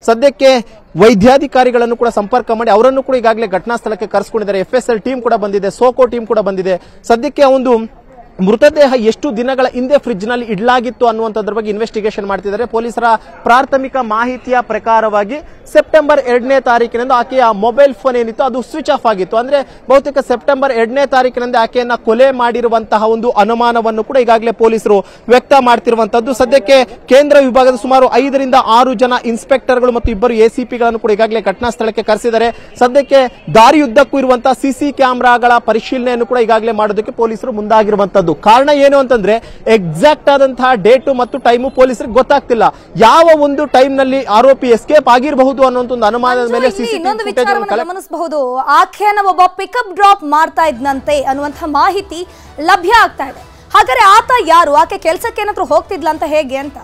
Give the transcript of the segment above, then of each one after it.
ಸದ್ಯಕ್ಕೆ ವೈದ್ಯಾಧಿಕಾರಿಗಳನ್ನು ಕೂಡ ಸಂಪರ್ಕ ಮಾಡಿ ಅವರನ್ನು ಕೂಡ ಈಗಾಗಲೇ ಘಟನಾ ಸ್ಥಳಕ್ಕೆ ಕರೆಸ್ಕೊಂಡಿದ್ದಾರೆ ಎಫ್ ಎಸ್ ಎಲ್ ಟೀಮ್ ಕೂಡ ಬಂದಿದೆ ಸೋಕೋ ಟೀಮ್ ಕೂಡ ಬಂದಿದೆ ಸದ್ಯಕ್ಕೆ ಆ ಒಂದು ಮೃತದೇಹ ಎಷ್ಟು ದಿನಗಳ ಹಿಂದೆ ಫ್ರಿಡ್ಜ್ ನಲ್ಲಿ ಇಡಲಾಗಿತ್ತು ಅನ್ನುವಂಥದ್ರ ಬಗ್ಗೆ ಇನ್ವೆಸ್ಟಿಗೇಷನ್ ಮಾಡ್ತಿದ್ದಾರೆ ಪೊಲೀಸರ ಪ್ರಾಥಮಿಕ ಮಾಹಿತಿಯ ಪ್ರಕಾರವಾಗಿ ಸೆಪ್ಟೆಂಬರ್ ಎರಡನೇ ತಾರೀಕಿನಂದು ಆಕೆಯ ಮೊಬೈಲ್ ಫೋನ್ ಏನಿತ್ತು ಅದು ಸ್ವಿಚ್ ಆಫ್ ಆಗಿತ್ತು ಅಂದ್ರೆ ಬಹುತೇಕ ಸೆಪ್ಟೆಂಬರ್ ಎರಡನೇ ತಾರೀಕಿನಂದು ಆಕೆಯನ್ನ ಕೊಲೆ ಮಾಡಿರುವಂತಹ ಒಂದು ಅನುಮಾನವನ್ನು ಕೂಡ ಈಗಾಗಲೇ ಪೊಲೀಸರು ವ್ಯಕ್ತ ಮಾಡ್ತಿರುವಂತದ್ದು ಸದ್ಯಕ್ಕೆ ಕೇಂದ್ರ ವಿಭಾಗದ ಸುಮಾರು ಐದರಿಂದ ಆರು ಜನ ಇನ್ಸ್ಪೆಕ್ಟರ್ಗಳು ಮತ್ತು ಇಬ್ಬರು ಎಸಿಪಿಗಳನ್ನು ಕೂಡ ಈಗಾಗಲೇ ಘಟನಾ ಸ್ಥಳಕ್ಕೆ ಕರೆಸಿದ್ದಾರೆ ಸದ್ಯಕ್ಕೆ ದಾರಿಯುದ್ದಕ್ಕೂ ಇರುವಂತಹ ಸಿಸಿ ಕ್ಯಾಮೆರಾಗಳ ಪರಿಶೀಲನೆಯನ್ನು ಕೂಡ ಈಗಾಗಲೇ ಮಾಡೋದಕ್ಕೆ ಪೊಲೀಸರು ಮುಂದಾಗಿರುವಂತದ್ದು ಕಾರಣ ಏನು ಅಂತಂದ್ರೆ ಎಕ್ಸಾಕ್ಟ್ ಆದಂತಹ ಡೇಟು ಮತ್ತು ಟೈಮು ಪೊಲೀಸರಿಗೆ ಗೊತ್ತಾಗ್ತಿಲ್ಲ ಯಾವ ಒಂದು ಟೈಮ್ ನಲ್ಲಿ ಆರೋಪಿ ಎಸ್ಕೇಪ್ ಆಗಿರಬಹುದು ಅನ್ನುವಂತ ಒಂದು ಅನುಮಾನದ ಮೇಲೆ ಇಲ್ಲಿ ಇನ್ನೊಂದು ಸಿಸಿಟಿವಿ ವಿಚಾರವನ್ನು ಗಮನಿಸಬಹುದು ಆಕೆಯನ್ನ ಒಬ್ಬ ಪಿಕಪ್ ಡ್ರಾಪ್ ಮಾಡ್ತಾ ಇದ್ನಂತೆ ಅನ್ನುವಂಥ ಮಾಹಿತಿ ಲಭ್ಯ ಆಗ್ತಾ ಇದೆ ಹಾಗಾದ್ರೆ ಆತ ಯಾರು ಆಕೆ ಕೆಲ್ಸಕ್ಕೆ ಏನಾದ್ರೂ ಹೋಗ್ತಿದ್ಲ ಅಂತ ಹೇಗೆ ಅಂತ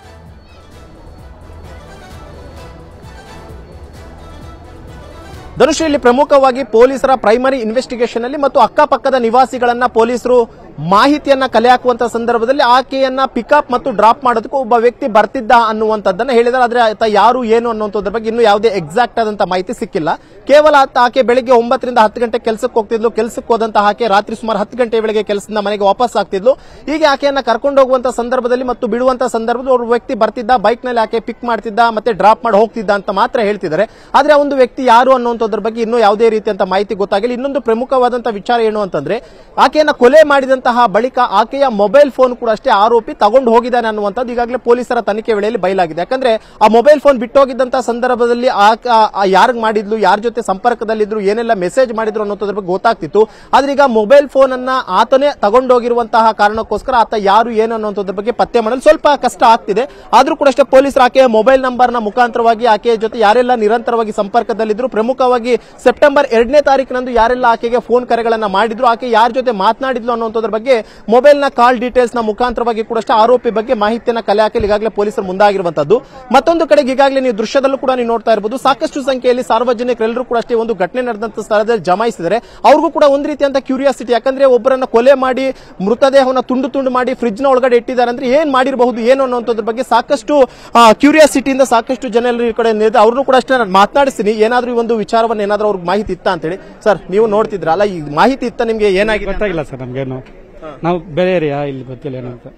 ಧನುಷ್ ಇಲ್ಲಿ ಪ್ರಮುಖವಾಗಿ ಪೊಲೀಸರ ಪ್ರೈಮರಿ ಇನ್ವೆಸ್ಟಿಗೇಷನ್ ಅಲ್ಲಿ ಮತ್ತು ಅಕ್ಕಪಕ್ಕದ ನಿವಾಸಿಗಳನ್ನ ಪೊಲೀಸರು ಮಾಹಿತಿಯನ್ನ ಕಲೆ ಹಾಕುವಂತ ಸಂದರ್ಭದಲ್ಲಿ ಆಕೆಯನ್ನ ಪಿಕಪ್ ಮತ್ತು ಡ್ರಾಪ್ ಮಾಡೋದಕ್ಕೆ ಒಬ್ಬ ವ್ಯಕ್ತಿ ಬರ್ತಿದ್ದ ಅನ್ನುವಂಥದ್ದನ್ನ ಹೇಳಿದ್ದಾರೆ ಆದ್ರೆ ಆತ ಯಾರು ಏನು ಅನ್ನುವಂಥದ್ರ ಬಗ್ಗೆ ಇನ್ನೂ ಯಾವುದೇ ಎಕ್ಸಾಕ್ಟ್ ಆದಂತ ಮಾಹಿತಿ ಸಿಕ್ಕಿಲ್ಲ ಕೇವಲ ಆತ ಆಕೆ ಬೆಳಿಗ್ಗೆ ಒಂಬತ್ತರಿಂದ ಹತ್ತು ಗಂಟೆ ಕೆಲಸಕ್ಕೆ ಹೋಗ್ತಿದ್ಲು ಕೆಲಸಕ್ಕೆ ಹೋದಂತಹ ಆಕೆ ರಾತ್ರಿ ಸುಮಾರು ಹತ್ತು ಗಂಟೆ ವೇಳೆಗೆ ಕೆಲಸದಿಂದ ಮನೆಗೆ ವಾಪಸ್ ಆಗ್ತಿದ್ಲು ಹೀಗೆ ಆಕೆಯನ್ನ ಕರ್ಕೊಂಡು ಹೋಗುವಂತ ಸಂದರ್ಭದಲ್ಲಿ ಮತ್ತು ಬಿಡುವಂತ ಸಂದರ್ಭದಲ್ಲಿ ಒಬ್ಬ ವ್ಯಕ್ತಿ ಬರ್ತಿದ್ದ ಬೈಕ್ ನಲ್ಲಿ ಆಕೆ ಪಿಕ್ ಮಾಡ್ತಿದ್ದ ಮತ್ತೆ ಡ್ರಾಪ್ ಮಾಡಿ ಹೋಗ್ತಿದ್ದ ಅಂತ ಮಾತ್ರ ಹೇಳ್ತಿದ್ದಾರೆ ಆದ್ರೆ ಆ ಒಂದು ವ್ಯಕ್ತಿ ಯಾರು ಅನ್ನುವಂಥದ್ರ ಬಗ್ಗೆ ಇನ್ನೂ ಯಾವುದೇ ರೀತಿಯಂತ ಮಾಹಿತಿ ಗೊತ್ತಾಗಿಲ್ಲ ಇನ್ನೊಂದು ಪ್ರಮುಖವಾದಂತಹ ವಿಚಾರ ಏನು ಅಂತಂದ್ರೆ ಆಕೆಯನ್ನ ಕೊಲೆ ಮಾಡಿದಂತಹ ಬಳಿಕ ಆಕೆಯ ಮೊಬೈಲ್ ಫೋನ್ ಕೂಡ ಅಷ್ಟೇ ಆರೋಪಿ ತಗೊಂಡು ಹೋಗಿದ್ದಾನೆ ಅನ್ನುವಂಥದ್ದು ಈಗಾಗಲೇ ಪೊಲೀಸರ ತನಿಖೆ ವೇಳೆಯಲ್ಲಿ ಬಯಲಾಗಿದೆ ಯಾಕಂದ್ರೆ ಆ ಮೊಬೈಲ್ ಫೋನ್ ಬಿಟ್ಟೋಗಿದ್ದಂತಹ ಸಂದರ್ಭದಲ್ಲಿ ಯಾರಿಗೆ ಮಾಡಿದ್ಲು ಯಾರ ಜೊತೆ ಸಂಪರ್ಕದಲ್ಲಿದ್ರು ಏನೆಲ್ಲ ಮೆಸೇಜ್ ಮಾಡಿದ್ರು ಅನ್ನೋದ್ರ ಬಗ್ಗೆ ಗೊತ್ತಾಗ್ತಿತ್ತು ಆದ್ರೆ ಈಗ ಮೊಬೈಲ್ ಫೋನ್ ಅನ್ನ ಆತನೇ ತಗೊಂಡೋಗಿರುವಂತಹ ಕಾರಣಕ್ಕೋಸ್ಕರ ಆತ ಯಾರು ಏನು ಅನ್ನೋದ್ರ ಬಗ್ಗೆ ಪತ್ತೆ ಮಾಡಲು ಸ್ವಲ್ಪ ಕಷ್ಟ ಆಗ್ತಿದೆ ಆದ್ರೂ ಕೂಡ ಅಷ್ಟೇ ಪೊಲೀಸರು ಆಕೆಯ ಮೊಬೈಲ್ ನಂಬರ್ ನ ಮುಖಾಂತರವಾಗಿ ಆಕೆಯ ಜೊತೆ ಯಾರೆಲ್ಲ ನಿರಂತರವಾಗಿ ಸಂಪರ್ಕದಲ್ಲಿದ್ರು ಪ್ರಮುಖವಾಗಿ ಸೆಪ್ಟೆಂಬರ್ ಎರಡನೇ ತಾರೀಕಿನಂದು ಯಾರೆಲ್ಲ ಆಕೆಗೆ ಫೋನ್ ಕರೆಗಳನ್ನ ಮಾಡಿದ್ರು ಆಕೆ ಯಾರ ಜೊತೆ ಮಾತನಾಡಿದ್ಲು ಅನ್ನೋದ್ರ ಬಗ್ಗೆ ಮೊಬೈಲ್ ನ ಕಾಲ್ ಡೀಟೇಲ್ಸ್ ನ ಮುಖಾಂತರವಾಗಿ ಕೂಡ ಅಷ್ಟೇ ಆರೋಪಿ ಬಗ್ಗೆ ಮಾಹಿತಿಯನ್ನ ಕಲೆ ಹಾಕಲು ಈಗಾಗಲೇ ಪೊಲೀಸರು ಮುಂದಾಗಿರುವಂತದ್ದು ಮತ್ತೊಂದು ಕಡೆಗೆ ಈಗಾಗಲೇ ನೀವು ದೃಶ್ಯದಲ್ಲೂ ಕೂಡ ನೀವು ನೋಡ್ತಾ ಇರಬಹುದು ಸಾಕಷ್ಟು ಸಂಖ್ಯೆಯಲ್ಲಿ ಸಾರ್ವಜನಿಕರೆಲ್ಲರೂ ಕೂಡ ಅಷ್ಟೇ ಒಂದು ಘಟನೆ ನಡೆದಂತ ಸ್ಥಳದಲ್ಲಿ ಜಮಾಯಿಸಿದರೆ ಅವ್ರಿಗೂ ಕೂಡ ಒಂದು ರೀತಿಯಂತ ಕ್ಯೂರಿಯಾಸಿಟಿ ಯಾಕಂದ್ರೆ ಒಬ್ಬರನ್ನ ಕೊಲೆ ಮಾಡಿ ಮೃತದೇಹವನ್ನ ತುಂಡು ತುಂಡು ಮಾಡಿ ಫ್ರಿಡ್ಜ್ ನ ಒಳಗಡೆ ಇಟ್ಟಿದ್ದಾರೆ ಅಂದ್ರೆ ಏನ್ ಮಾಡಿರಬಹುದು ಏನು ಅನ್ನೋದ್ರ ಬಗ್ಗೆ ಸಾಕಷ್ಟು ಕ್ಯೂರಿಯಾಸಿಟಿಯಿಂದ ಸಾಕಷ್ಟು ಜನರು ಈ ಕಡೆ ನಿಂತಿದ್ದಾರೆ. ಅವ್ರನ್ನೂ ಕೂಡ ಅಷ್ಟೇ ನಾನು ಮಾತನಾಡಿಸ್ತೀನಿ ಏನಾದ್ರೂ ಈ ಒಂದು ವಿಚಾರವನ್ನ ಏನಾದ್ರೂ ಅವ್ರಿಗೆ ಮಾಹಿತಿ ಇತ್ತ ಅಂತೇಳಿ ಸರ್ ನೀವು ನೋಡ್ತಿದ್ರಲ್ಲ ಈ ಮಾಹಿತಿ ಇತ್ತ ನಿಮ್ಗೆ ಏನಾಗಿದೆ ಗೊತ್ತಾಗಿಲ್ಲ ಸರ್ ನಮ್ಗೇನು ನಾವು ಬೇರೆ ಏರಿಯಾ ಇಲ್ಲಿ ಗೊತ್ತಿಲ್ಲ ಏನು ಅಂತ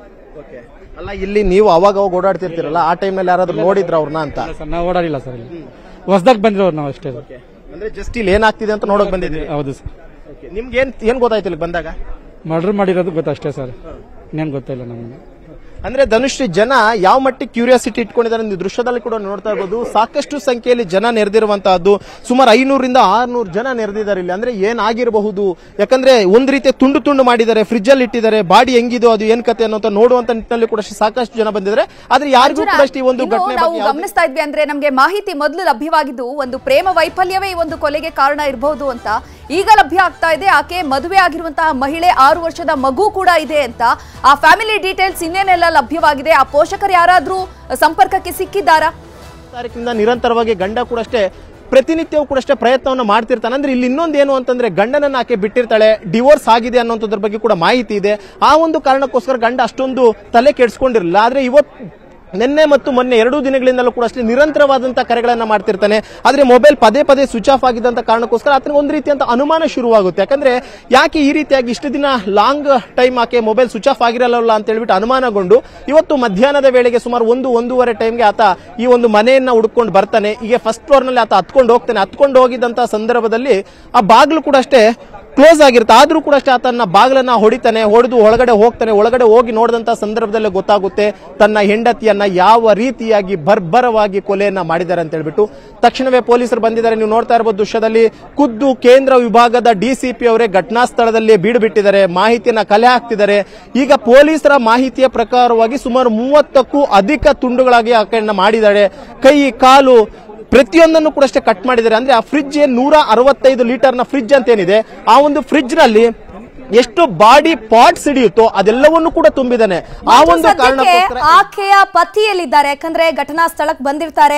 ಅಲ್ಲ ಇಲ್ಲಿ ನೀವು ಅವಾಗ ಅವಾಗ ಓಡಾಡ್ತಿರ್ತೀರಲ್ಲ ಆ ಟೈಮ್ ನಲ್ಲಿ ಯಾರಾದ್ರೂ ನೋಡಿದ್ರ ಅವ್ರನ್ನ ಅಂತ ಇಲ್ಲ ಸರ್ ನಾವು ಓಡಾಡಿಲ್ಲ ಸರ್ ಇಲ್ಲಿ ಹೊಸದಾಗಿ ಬಂದಿರೋರು ನಾವು ಅಷ್ಟೇ ಅಂದ್ರೆ ಜಸ್ಟ್ ಇಲ್ಲಿ ಏನಾಗ್ತಿದೆ ಅಂತ ನೋಡಕ್ ಬಂದಿದ್ರಿ ಹೌದು ಸರ್ ನಿಮ್ಗೆ ಏನ್ ಏನ್ ಗೊತ್ತಾಯ್ತು ಇಲ್ಲಿ ಬಂದಾಗ ಮರ್ಡರ್ ಮಾಡಿರೋದು ಗೊತ್ತಷ್ಟೇ ಸರ್ ಇನ್ನೇನು ಗೊತ್ತಿಲ್ಲ ನಮಗೆ ಅಂದ್ರೆ ಧನುಶ್ರೀ ಜನ ಯಾವ ಮಟ್ಟಿಗೆ ಕ್ಯೂರಿಯಾಸಿಟಿ ಇಟ್ಕೊಂಡಿದ್ದಾರೆ ನೀವು ದೃಶ್ಯದಲ್ಲಿ ಕೂಡ ನೋಡ್ತಾ ಇರ್ಬೋದು ಸಾಕಷ್ಟು ಸಂಖ್ಯೆಯಲ್ಲಿ ಜನ ನೆರೆದಿರುವಂತಹದ್ದು ಸುಮಾರು ಐನೂರಿಂದ ಆರ್ನೂರು ಜನ ನೆರೆದಿದ್ದಾರೆ ಇಲ್ಲಿ ಅಂದ್ರೆ ಏನಾಗಿರಬಹುದು ಯಾಕಂದ್ರೆ ಒಂದ್ ರೀತಿಯ ತುಂಡು ತುಂಡು ಮಾಡಿದ್ದಾರೆ ಫ್ರಿಜ್ ಅಲ್ಲಿ ಇಟ್ಟಿದ್ದಾರೆ ಬಾಡಿ ಹೆಂಗಿದೋ ಅದು ಏನ್ ಕತೆ ಅನ್ನೋ ನೋಡುವಂತ ನಿಟ್ಟಿನಲ್ಲಿ ಕೂಡ ಅಷ್ಟೇ ಸಾಕಷ್ಟು ಜನ ಬಂದಿದ್ದಾರೆ ಆದ್ರೆ ಯಾರಿಗೂ ಕೂಡ ಅಷ್ಟೇ ಈ ಒಂದು ಇನ್ನು ಘಟನೆ ನಾವು ಬಗ್ಗೆ ಯಾವುದೇ- ಗಮನಿಸ್ತಾ ಇದ್ವಿ ಅಂದ್ರೆ ನಮ್ಗೆ ಮಾಹಿತಿ ಮೊದಲು ಲಭ್ಯವಾಗಿದ್ದು ಒಂದು ಪ್ರೇಮ ವೈಫಲ್ಯವೇ ಈ ಒಂದು ಕೊಲೆಗೆ ಕಾರಣ ಇರಬಹುದು ಅಂತ ಈಗ ಲಭ್ಯ ಆಗ್ತಾ ಇದೆ ಆಕೆ ಮದುವೆ ಆಗಿರುವಂತಹ ಮಹಿಳೆ ಆರು ವರ್ಷದ ಮಗು ಕೂಡ ಇದೆ ಅಂತ ಆ ಫ್ಯಾಮಿಲಿ ಡೀಟೇಲ್ಸ್ ಇನ್ನೇನೆಲ್ಲ ಲಭ್ಯವಾಗಿದೆ ಆ ಪೋಷಕರು ಯಾರಾದ್ರೂ ಸಂಪರ್ಕಕ್ಕೆ ಸಿಕ್ಕಿದ್ದಾರಾ ತಾರೀಕಿನಿಂದ ನಿರಂತರವಾಗಿ ಗಂಡ ಕೂಡ ಅಷ್ಟೇ ಪ್ರತಿನಿತ್ಯವೂ ಕೂಡ ಅಷ್ಟೇ ಪ್ರಯತ್ನವನ್ನು ಮಾಡ್ತಿರ್ತಾನೆ ಅಂದ್ರೆ ಇಲ್ಲಿ ಇನ್ನೊಂದು ಏನು ಅಂತಂದ್ರೆ ಗಂಡನನ್ನ ಆಕೆ ಬಿಟ್ಟಿರ್ತಾಳೆ ಡಿವೋರ್ಸ್ ಆಗಿದೆ ಅನ್ನೋದ್ರ ಬಗ್ಗೆ ಕೂಡ ಮಾಹಿತಿ ಇದೆ ಆ ಒಂದು ಕಾರಣಕ್ಕೋಸ್ಕರ ಗಂಡ ಅಷ್ಟೊಂದು ತಲೆ ಕೆಡಿಸ್ಕೊಂಡಿರಲಿಲ್ಲ ಆದ್ರೆ ಇವತ್ತು ನಿನ್ನೆ ಮತ್ತು ಮೊನ್ನೆ ಎರಡೂ ದಿನಗಳಿಂದಲೂ ಕೂಡ ಅಷ್ಟೇ ನಿರಂತರವಾದಂತಹ ಕರೆಗಳನ್ನ ಮಾಡ್ತಿರ್ತಾನೆ ಆದ್ರೆ ಮೊಬೈಲ್ ಪದೇ ಪದೇ ಸ್ವಿಚ್ ಆಫ್ ಆಗಿದ್ದಂತ ಕಾರಣಕ್ಕೋಸ್ಕರ ಆತನಿಗೆ ಒಂದು ರೀತಿಯಂತ ಅನುಮಾನ ಶುರುವಾಗುತ್ತೆ ಯಾಕಂದ್ರೆ ಯಾಕೆ ಈ ರೀತಿಯಾಗಿ ಇಷ್ಟು ದಿನ ಲಾಂಗ್ ಟೈಮ್ ಆಕೆ ಮೊಬೈಲ್ ಸ್ವಿಚ್ ಆಫ್ ಆಗಿರಲ್ಲ ಅಂತ ಹೇಳ್ಬಿಟ್ಟು ಅನುಮಾನಗೊಂಡು ಇವತ್ತು ಮಧ್ಯಾಹ್ನದ ವೇಳೆಗೆ ಸುಮಾರು ಒಂದು ಒಂದೂವರೆ ಟೈಮ್ಗೆ ಆತ ಈ ಒಂದು ಮನೆಯನ್ನ ಹುಡ್ಕೊಂಡು ಬರ್ತಾನೆ ಈಗ ಫಸ್ಟ್ ಫ್ಲೋರ್ ನಲ್ಲಿ ಆತ ಹತ್ಕೊಂಡು ಹೋಗ್ತಾನೆ ಹತ್ಕೊಂಡು ಹೋಗಿದ್ದಂತ ಸಂದರ್ಭದಲ್ಲಿ ಆ ಬಾಗಿಲು ಕೂಡ ಅಷ್ಟೇ ಕ್ಲೋಸ್ ಆಗಿರುತ್ತೆ ಆದ್ರೂ ಕೂಡ ಅಷ್ಟೇ ಆತನ ಬಾಗಿಲನ್ನ ಹೊಡಿತಾನೆ ಹೊಡೆದು ಒಳಗಡೆ ಹೋಗ್ತಾನೆ ಒಳಗಡೆ ಹೋಗಿ ನೋಡಿದಂತ ಸಂದರ್ಭದಲ್ಲೇ ಗೊತ್ತಾಗುತ್ತೆ ತನ್ನ ಹೆಂಡತಿಯನ್ನ ಯಾವ ರೀತಿಯಾಗಿ ಬರ್ಬರವಾಗಿ ಕೊಲೆಯನ್ನ ಮಾಡಿದ್ದಾರೆ ಅಂತ ಹೇಳ್ಬಿಟ್ಟು ತಕ್ಷಣವೇ ಪೊಲೀಸರು ಬಂದಿದ್ದಾರೆ ನೀವು ನೋಡ್ತಾ ಇರಬಹುದು ದೃಶ್ಯದಲ್ಲಿ ಖುದ್ದು ಕೇಂದ್ರ ವಿಭಾಗದ ಡಿಸಿಪಿ ಅವರೇ ಘಟನಾ ಸ್ಥಳದಲ್ಲಿ ಬೀಡು ಬಿಟ್ಟಿದ್ದಾರೆ ಮಾಹಿತಿಯನ್ನ ಕಲೆ ಹಾಕ್ತಿದ್ದಾರೆ ಈಗ ಪೊಲೀಸರ ಮಾಹಿತಿಯ ಪ್ರಕಾರವಾಗಿ ಸುಮಾರು ಮೂವತ್ತಕ್ಕೂ ಅಧಿಕ ತುಂಡುಗಳಾಗಿ ಆಕೆಯನ್ನ ಮಾಡಿದ್ದಾರೆ ಕೈ ಕಾಲು ಪ್ರತಿಯೊಂದನ್ನು ಕೂಡ ಅಷ್ಟೇ ಕಟ್ ಮಾಡಿದ್ದಾರೆ ಅಂದ್ರೆ ಆ ಫ್ರಿಡ್ಜ್ ಏನ್ ನೂರ ಅರವತ್ತೈದು ಲೀಟರ್ ನ ಫ್ರಿಡ್ಜ್ ಅಂತ ಏನಿದೆ ಆ ಒಂದು ಫ್ರಿಡ್ಜ್ ನಲ್ಲಿ ಎಷ್ಟು ಬಾಡಿ ಪಾರ್ಟ್ಸ್ ಹಿಡಿಯುತ್ತೋ ಅದೆಲ್ಲವನ್ನು ಕೂಡ ತುಂಬಿದ್ದಾನೆ ಆ ಒಂದು ಸದ್ಯಕ್ಕೆ ಕಾರಣಕ್ಕೋಸ್ಕರ ಆಕೆಯ ಪತಿಯಲ್ಲಿದ್ದಾರೆ ಯಾಕಂದ್ರೆ ಘಟನಾ ಸ್ಥಳಕ್ಕೆ ಬಂದಿರ್ತಾರೆ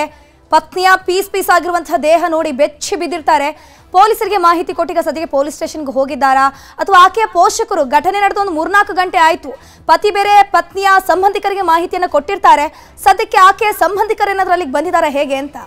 ಪತ್ನಿಯ ಪೀಸ್ ಪೀಸ್ ಆಗಿರುವಂತಹ ದೇಹ ನೋಡಿ ಬೆಚ್ಚಿ ಬಿದ್ದಿರ್ತಾರೆ ಪೊಲೀಸರಿಗೆ ಮಾಹಿತಿ ಕೊಟ್ಟಿಗ ಸದ್ಯಕ್ಕೆ ಪೊಲೀಸ್ ಸ್ಟೇಷನ್ಗೆ ಹೋಗಿದ್ದಾರಾ ಅಥವಾ ಆಕೆಯ ಪೋಷಕರು ಘಟನೆ ನಡೆದು ಒಂದು ಮೂರ್ನಾಲ್ಕು ಗಂಟೆ ಆಯ್ತು ಪತಿ ಬೇರೆ ಪತ್ನಿಯ ಸಂಬಂಧಿಕರಿಗೆ ಮಾಹಿತಿಯನ್ನು ಕೊಟ್ಟಿರ್ತಾರೆ ಸದ್ಯಕ್ಕೆ ಆಕೆಯ ಸಂಬಂಧಿಕರೇನಾದ್ರೂ ಅಲ್ಲಿಗೆ ಬಂದಿದ್ದಾರೆ ಹೇಗೆ ಅಂತ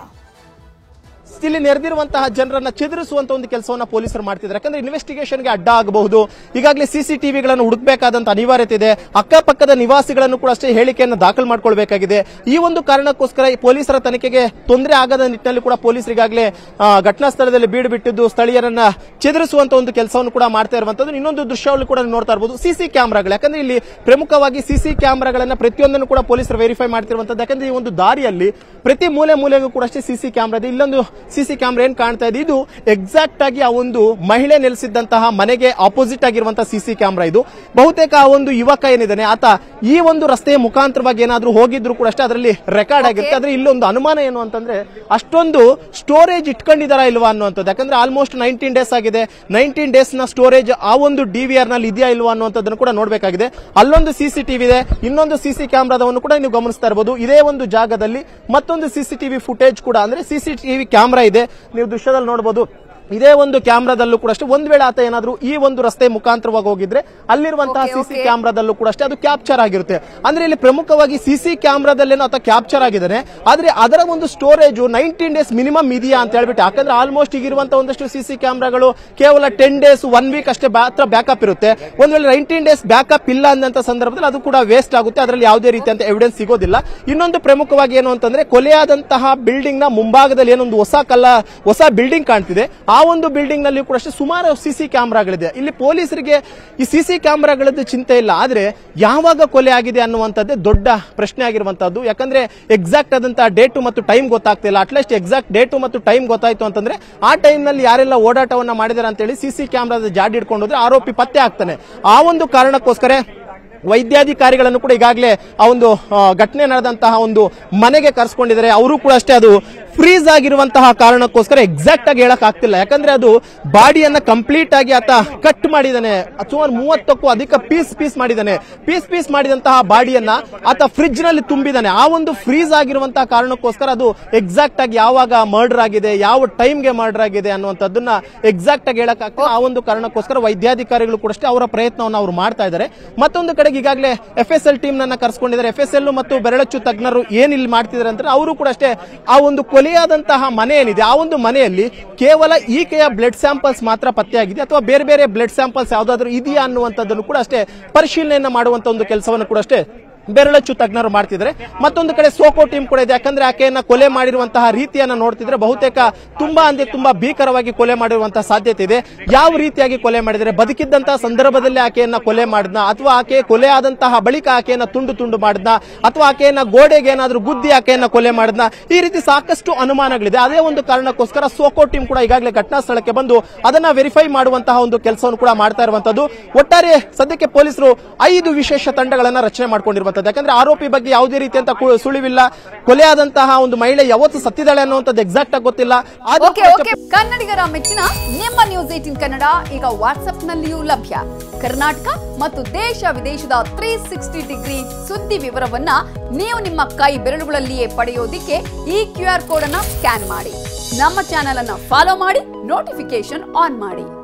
ಇಲ್ಲಿ ನೆರೆದಿರುವಂತಹ ಜನರನ್ನ ಚೆದರಿಸುವಂತ ಒಂದು ಕೆಲಸವನ್ನ ಪೊಲೀಸರು ಮಾಡ್ತಿದ್ದಾರೆ ಯಾಕಂದ್ರೆ ಇನ್ವೆಸ್ಟಿಗೇಷನ್ಗೆ ಅಡ್ಡ ಆಗಬಹುದು ಈಗಾಗಲೇ ಸಿಸಿಟಿವಿಗಳನ್ನು ಹುಡುಕಬೇಕಾದಂತ ಅನಿವಾರ್ಯತೆ ಇದೆ ಅಕ್ಕಪಕ್ಕದ ನಿವಾಸಿಗಳನ್ನು ಕೂಡ ಅಷ್ಟೇ ಹೇಳಿಕೆಯನ್ನು ದಾಖಲು ಮಾಡ್ಕೊಳ್ಬೇಕಾಗಿದೆ ಈ ಒಂದು ಕಾರಣಕ್ಕೋಸ್ಕರ ಈ ಪೊಲೀಸರ ತನಿಖೆಗೆ ತೊಂದರೆ ಆಗದ ನಿಟ್ಟಿನಲ್ಲಿ ಕೂಡ ಪೊಲೀಸರಿಗಾಗಲೇ ಆ, ಘಟನಾ ಸ್ಥಳದಲ್ಲಿ ಬೀಡು ಬಿಟ್ಟಿದ್ದು ಸ್ಥಳೀಯರನ್ನ ಚೆದರಿಸುವಂತ ಒಂದು ಕೆಲಸವನ್ನು ಕೂಡ ಮಾಡ್ತಾ ಇರುವಂತದ್ದು ಇನ್ನೊಂದು ದೃಶ್ಯವನ್ನು ಕೂಡ ನೀವು ನೋಡ್ತಾ ಇರಬಹುದು ಸಿಸಿ ಕ್ಯಾಮೆರಾಗಳು ಯಾಕಂದ್ರೆ ಇಲ್ಲಿ ಪ್ರಮುಖವಾಗಿ ಸಿಸಿ ಕ್ಯಾಮೆರಾಗಳನ್ನ ಪ್ರತಿಯೊಂದನ್ನು ಕೂಡ ಪೊಲೀಸರು ವೆರಿಫೈ ಮಾಡ್ತಿರುವಂತದ್ದು ಯಾಕಂದ್ರೆ ಈ ಒಂದು ದಾರಿಯಲ್ಲಿ ಪ್ರತಿ ಮೂಲೆ ಮೂಲೆಗೂ ಕೂಡ ಅಷ್ಟೇ ಸಿಸಿ ಕ್ಯಾಮ್ರಾ ಇದೆ ಇಲ್ಲೊಂದು ಸಿಸಿ ಕ್ಯಾಮ್ರಾ ಏನ್ ಕಾಣ್ತಾ ಇದೆ ಇದು ಎಕ್ಸಾಕ್ಟ್ ಆಗಿ ಆ ಒಂದು ಮಹಿಳೆ ನೆಲೆಸಿದ್ದಂತಹ ಮನೆಗೆ ಆಪೋಸಿಟ್ ಆಗಿರುವಂತಹ ಸಿಸಿ ಕ್ಯಾಮ್ರಾ ಇದು ಬಹುತೇಕ ಆ ಒಂದು ಯುವಕ ಏನಿದ್ದಾನೆ ಆತ ಈ ಒಂದು ರಸ್ತೆಯ ಮುಖಾಂತರವಾಗಿ ಏನಾದ್ರೂ ಹೋಗಿದ್ರು ಕೂಡ ಅಷ್ಟೇ ಅದರಲ್ಲಿ ರೆಕಾರ್ಡ್ ಆಗಿರುತ್ತೆ ಆದ್ರೆ ಇಲ್ಲೊಂದು ಅನುಮಾನ ಏನು ಅಂತಂದ್ರೆ ಅಷ್ಟೊಂದು ಸ್ಟೋರೇಜ್ ಇಟ್ಕೊಂಡಿದಾರಾ ಇಲ್ವಾ ಅನ್ನುವಂಥದ್ದು ಯಾಕಂದ್ರೆ ಆಲ್ಮೋಸ್ಟ್ ನೈನ್ಟೀನ್ ಡೇಸ್ ಆಗಿದೆ ನೈನ್ಟೀನ್ ಡೇಸ್ ನ ಸ್ಟೋರೇಜ್ ಆ ಒಂದು ಡಿವಿಆರ್ ನಲ್ಲಿ ಇದೆಯಾ ಇಲ್ವಾ ಅನ್ನುವಂಥದ್ದನ್ನು ಕೂಡ ನೋಡಬೇಕಾಗಿದೆ ಅಲ್ಲೊಂದು ಸಿಸಿಟಿವಿ ಇದೆ ಇನ್ನೊಂದು ಸಿಸಿ ಕ್ಯಾಮ್ರಾದವನ್ನು ಕೂಡ ನೀವು ಗಮನಿಸ್ತಾ ಇರಬಹುದು ಇದೇ ಒಂದು ಜಾಗದಲ್ಲಿ ಮತ್ತೊಂದು ಸಿಸಿಟಿವಿ ಫುಟೇಜ್ ಕೂಡ ಅಂದ್ರೆ ಸಿಸಿಟಿವಿ ಕ್ಯಾಮ್ರಾ ಇದೆ ನೀವು ದೃಶ್ಯದಲ್ಲಿ ನೋಡಬಹುದು ಇದೇ ಒಂದು ಕ್ಯಾಮ್ರಾದಲ್ಲೂ ಕೂಡ ಅಷ್ಟೇ ಒಂದ್ ವೇಳೆ ಆತ ಏನಾದ್ರೂ ಈ ಒಂದು ರಸ್ತೆ ಮುಖಾಂತರವಾಗಿ ಹೋಗಿದ್ರೆ ಅಲ್ಲಿರುವಂತಹ Okay, ಸಿಸಿ okay. ಕ್ಯಾಮ್ರಾದಲ್ಲೂ ಕೂಡ ಅಷ್ಟೇ ಅದು ಕ್ಯಾಪ್ಚರ್ ಆಗಿರುತ್ತೆ ಅಂದ್ರೆ ಇಲ್ಲಿ ಪ್ರಮುಖವಾಗಿ ಸಿಸಿ ಕ್ಯಾಮ್ರಾದಲ್ಲೇನೋ ಆತ ಕ್ಯಾಪ್ಚರ್ ಆಗಿದ್ದಾನೆ ಆದ್ರೆ ಅದರ ಒಂದು ಸ್ಟೋರೇಜ್ ನೈನ್ಟೀನ್ ಡೇಸ್ ಮಿನಿಮಮ್ ಇದೆಯಾ ಅಂತ ಹೇಳ್ಬಿಟ್ಟು ಯಾಕಂದ್ರೆ ಆಲ್ಮೋಸ್ಟ್ ಈಗಿರುವಂತಹ ಒಂದಷ್ಟು ಸಿಸಿ ಕ್ಯಾಮ್ರಾಗಳು ಕೇವಲ ಟೆನ್ ಡೇಸ್ ಒನ್ ವೀಕ್ ಅಷ್ಟೇ ಮಾತ್ರ ಬ್ಯಾಕಪ್ ಇರುತ್ತೆ ಒಂದ್ ವೇಳೆ ನೈನ್ಟೀನ್ ಡೇಸ್ ಬ್ಯಾಕಪ್ ಇಲ್ಲ ಅಂದಂತ ಸಂದರ್ಭದಲ್ಲಿ ಅದು ಕೂಡ ವೇಸ್ಟ್ ಆಗುತ್ತೆ ಅದರಲ್ಲಿ ಯಾವುದೇ ರೀತಿಯಂತ ಎವಿಡೆನ್ಸ್ ಸಿಗೋದಿಲ್ಲ ಇನ್ನೊಂದು ಪ್ರಮುಖವಾಗಿ ಏನು ಅಂತಂದ್ರೆ ಕೊಲೆಯಾದಂತಹ ಬಿಲ್ಡಿಂಗ್ ನ ಮುಂಭಾಗದಲ್ಲಿ ಏನೊಂದು ಹೊಸ ಕಲ್ಲ ಹೊಸ ಬಿಲ್ಡಿಂಗ್ ಕಾಣ್ತಿದೆ ಆ ಒಂದು ಬಿಲ್ಡಿಂಗ್ ನಲ್ಲಿ ಕೂಡ ಅಷ್ಟೇ ಸುಮಾರು ಸಿಸಿ ಕ್ಯಾಮ್ರಾಗಳಿದೆ ಇಲ್ಲಿ ಪೊಲೀಸರಿಗೆ ಈ ಸಿಸಿ ಕ್ಯಾಮ್ರಾಗಳದ್ದು ಚಿಂತೆ ಇಲ್ಲ ಆದ್ರೆ ಯಾವಾಗ ಕೊಲೆ ಆಗಿದೆ ಅನ್ನುವಂಥದ್ದೇ ದೊಡ್ಡ ಪ್ರಶ್ನೆ ಆಗಿರುವಂತದ್ದು ಯಾಕಂದ್ರೆ ಎಕ್ಸಾಕ್ಟ್ ಆದಂತಹ ಡೇಟು ಮತ್ತು ಟೈಮ್ ಗೊತ್ತಾಗ್ತಿಲ್ಲ ಅಟ್ಲೀಸ್ಟ್ ಎಕ್ಸಾಕ್ಟ್ ಡೇಟು ಮತ್ತು ಟೈಮ್ ಗೊತ್ತಾಯ್ತು ಅಂತಂದ್ರೆ ಆ ಟೈಮ್ ನಲ್ಲಿ ಯಾರೆಲ್ಲ ಓಡಾಟವನ್ನ ಮಾಡಿದಾರೆ ಅಂತೇಳಿ ಸಿಸಿ ಕ್ಯಾಮ್ರಾದ ಜಾಡಿ ಹಿಡ್ಕೊಂಡು ಹೋದ್ರೆ ಆರೋಪಿ ಪತ್ತೆ ಆಗ್ತಾನೆ ಆ ಒಂದು ಕಾರಣಕ್ಕೋಸ್ಕರ ವೈದ್ಯಾಧಿಕಾರಿಗಳನ್ನು ಕೂಡ ಈಗಾಗಲೇ ಆ ಒಂದು ಆ, ಘಟನೆ ನಡೆದಂತಹ ಒಂದು ಮನೆಗೆ ಕರೆಸ್ಕೊಂಡಿದ್ದಾರೆ ಅವರು ಕೂಡ ಅಷ್ಟೇ ಅದು ಫ್ರೀಸ್ ಆಗಿರುವಂತಹ ಕಾರಣಕ್ಕೋಸ್ಕರ ಎಕ್ಸಾಕ್ಟ್ ಆಗಿ ಹೇಳಕ್ ಆಗ್ತಿಲ್ಲ ಯಾಕಂದ್ರೆ ಅದು ಬಾಡಿಯನ್ನ ಕಂಪ್ಲೀಟ್ ಆಗಿ ಆತ ಕಟ್ ಮಾಡಿದಾನೆ ಸುಮಾರು ಮೂವತ್ತಕ್ಕೂ ಅಧಿಕ ಪೀಸ್ ಪೀಸ್ ಮಾಡಿದಾನೆ ಪೀಸ್ ಪೀಸ್ ಮಾಡಿದಂತಹ ಬಾಡಿಯನ್ನ ಆತ ಫ್ರಿಡ್ಜ್ ನಲ್ಲಿ ತುಂಬಿದಾನೆ ಆ ಒಂದು ಫ್ರೀಸ್ ಆಗಿರುವಂತಹ ಕಾರಣಕ್ಕೋಸ್ಕರ ಅದು ಎಕ್ಸಾಕ್ಟ್ ಆಗಿ ಯಾವಾಗ ಮರ್ಡರ್ ಆಗಿದೆ ಯಾವ ಟೈಮ್ಗೆ ಮರ್ಡರ್ ಆಗಿದೆ ಅನ್ನುವಂಥದ್ದನ್ನ ಎಕ್ಸಾಕ್ಟ್ ಆಗಿ ಹೇಳಕ್ ಆಗ್ತಿಲ್ಲ ಆ ಒಂದು ಕಾರಣಕ್ಕೋಸ್ಕರ ವೈದ್ಯಾಧಿಕಾರಿಗಳು ಕೂಡ ಅಷ್ಟೇ ಅವರ ಪ್ರಯತ್ನವನ್ನು ಅವರು ಮಾಡ್ತಾ ಇದ್ದಾರೆ ಮತ್ತೊಂದು ಕಡೆಗೆ ಈಗಾಗಲೇ ಎಫ್ ಎಸ್ ಎಲ್ ಟೀಮ್ ನನ್ನ ಕರೆಸ್ಕೊಂಡಿದ್ದಾರೆ ಎಫ್ ಎಸ್ ಎಲ್ ಮತ್ತು ಬೆರಳಚ್ಚು ತಜ್ಞರು ಏನ್ ಇಲ್ಲಿ ಮಾಡ್ತಿದ್ದಾರೆ ಅಂದ್ರೆ ಅವರು ಕೂಡ ಅಷ್ಟೇ ಆ ಒಂದು ಕೊಲೆಯಾದಂತಹ ಮನೆ ಏನಿದೆ ಆ ಒಂದು ಮನೆಯಲ್ಲಿ ಕೇವಲ ಈಕೆಯ ಬ್ಲಡ್ ಸ್ಯಾಂಪಲ್ಸ್ ಮಾತ್ರ ಪತ್ತೆಯಾಗಿದೆ ಅಥವಾ ಬೇರೆ ಬೇರೆ ಬ್ಲಡ್ ಸ್ಯಾಂಪಲ್ಸ್ ಯಾವ್ದಾದ್ರು ಇದೆಯಾ ಅನ್ನುವಂಥದ್ದನ್ನು ಕೂಡ ಅಷ್ಟೇ ಪರಿಶೀಲನೆಯನ್ನ ಮಾಡುವಂತ ಒಂದು ಕೆಲಸವನ್ನು ಕೂಡ ಅಷ್ಟೇ ಬೆರಳಚ್ಚು ತಜ್ಞರು ಮಾಡ್ತಿದ್ದಾರೆ ಮತ್ತೊಂದು ಕಡೆ ಸೋಕೋ ಟೀಮ್ ಕೂಡ ಇದೆ ಯಾಕಂದ್ರೆ ಆಕೆಯನ್ನ ಕೊಲೆ ಮಾಡಿರುವಂತಹ ರೀತಿಯನ್ನ ನೋಡ್ತಿದ್ರೆ ಬಹುತೇಕ ತುಂಬಾ ಅಂದ್ರೆ ತುಂಬಾ ಭೀಕರವಾಗಿ ಕೊಲೆ ಮಾಡಿರುವಂತಹ ಸಾಧ್ಯತೆ ಇದೆ ಯಾವ ರೀತಿಯಾಗಿ ಕೊಲೆ ಮಾಡಿದರೆ ಬದುಕಿದ್ದಂತಹ ಸಂದರ್ಭದಲ್ಲಿ ಆಕೆಯನ್ನ ಕೊಲೆ ಮಾಡಿದ್ನ ಅಥವಾ ಆಕೆ ಕೊಲೆ ಆದಂತಹ ಬಳಿಕ ಆಕೆಯನ್ನ ತುಂಡು ತುಂಡು ಮಾಡಿದ್ನ ಅಥವಾ ಆಕೆಯನ್ನ ಗೋಡೆಗೆ ಏನಾದ್ರೂ ಗುದ್ದಿ ಆಕೆಯನ್ನ ಕೊಲೆ ಮಾಡಿದ್ನ ಈ ರೀತಿ ಸಾಕಷ್ಟು ಅನುಮಾನಗಳಿದೆ ಅದೇ ಒಂದು ಕಾರಣಕ್ಕೋಸ್ಕರ ಸೋಕೋ ಟೀಮ್ ಕೂಡ ಈಗಾಗಲೇ ಘಟನಾ ಸ್ಥಳಕ್ಕೆ ಬಂದು ಅದನ್ನ ವೆರಿಫೈ ಮಾಡುವಂತಹ ಒಂದು ಕೆಲಸವನ್ನು ಕೂಡ ಮಾಡ್ತಾ ಇರುವಂತದ್ದು ಒಟ್ಟಾರೆ ಸದ್ಯಕ್ಕೆ ಪೊಲೀಸರು ಐದು ವಿಶೇಷ ತಂಡಗಳನ್ನ ರಚನೆ ಮಾಡ್ಕೊಂಡಿರುವಂತದ್ದು ಯಾಕಂದ್ರೆ ಆರೋಪಿ ಬಗ್ಗೆ ಯಾವುದೇ ರೀತಿಯಂತ ಕು- ಸುಳಿವಿಲ್ಲ ಕೊಲೆಯಾದಂತಹ ಒಂದು ಮಹಿಳೆ ಯಾವತ್ತು ಸತ್ತಿದ್ದಾಳೆ ಅನ್ನುವಂಥದ್ದು ಎಕ್ಸಾಕ್ಟ್ ಆಗಿ ಗೊತ್ತಿಲ್ಲ ಆದ್ರೂ ಓಕೆ ಕೂಡ ಓಕೆ ಕನ್ನಡಿಗರ ಮೆಚ್ಚಿನ ನಿಮ್ಮ ನ್ಯೂಸ್ ಏಟಿನ್ ಕನ್ನಡ ಈಗ ವಾಟ್ಸ್ಆಪ್ ನಲ್ಲಿಯೂ ಲಭ್ಯ ಕರ್ನಾಟಕ ಮತ್ತು ದೇಶ ವಿದೇಶದ ತ್ರೀ ಸಿಕ್ಸ್ಟಿ ಡಿಗ್ರಿ ಸುದ್ದಿ ವಿವರವನ್ನ ನೀವು ನಿಮ್ಮ ಕೈ ಬೆರಳುಗಳಲ್ಲಿಯೇ ಪಡೆಯೋದಿಕ್ಕೆ ಈ ಕ್ಯೂ ಆರ್ ಕೋಡ್ ಅನ್ನ ಸ್ಕ್ಯಾನ್ ಮಾಡಿ ನಮ್ಮ ಚಾನೆಲ್ ಅನ್ನ ಫಾಲೋ ಮಾಡಿ ನೋಟಿಫಿಕೇಶನ್ ಆನ್ ಮಾಡಿ